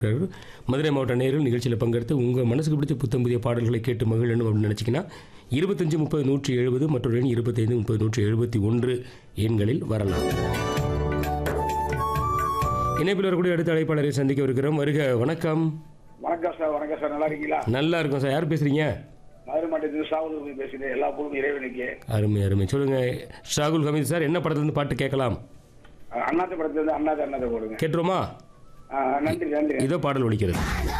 மதுரை மாவட்ட நேரில் நிகழ்ச்சியில் பங்கெடுத்து உங்கள் மனசுக்கு பிடிச்ச புத்தம் புதிய பாடல்களை கேட்டு மகிழணும் அப்படின்னு நினச்சிங்கன்னா இருபத்தஞ்சு முப்பது நூற்றி எழுபது மற்றொரு எண் இருபத்தைந்து முப்பது நூற்றி எழுபத்தி ஒன்று எண்களில் வரலாம் இணைப்பில் வரக்கூடிய அடுத்த அழைப்பாளரை சந்திக்க இருக்கிறோம் வருக வணக்கம் வணக்கம் சார் வணக்கம் சார் நல்லா இருக்கீங்களா நல்லா இருக்கும் சார் யார் பேசுறீங்க மதுரை மாவட்டத்தில் சாவல் பேசுகிறேன் எல்லா பொருளும் இறைவனுக்கு அருமை அருமை சொல்லுங்க ஷாகுல் ஹமீத் சார் என்ன படத்துலேருந்து பாட்டு கேட்கலாம் அஹ் அண்ணாத்த படத்துல இருந்து அண்ணாத்த அண்ணாத்த போடுங்க கேட்டுருமா அஹ் நன்றி நன்றி இதோ பாடல் ஒலிக்கிறது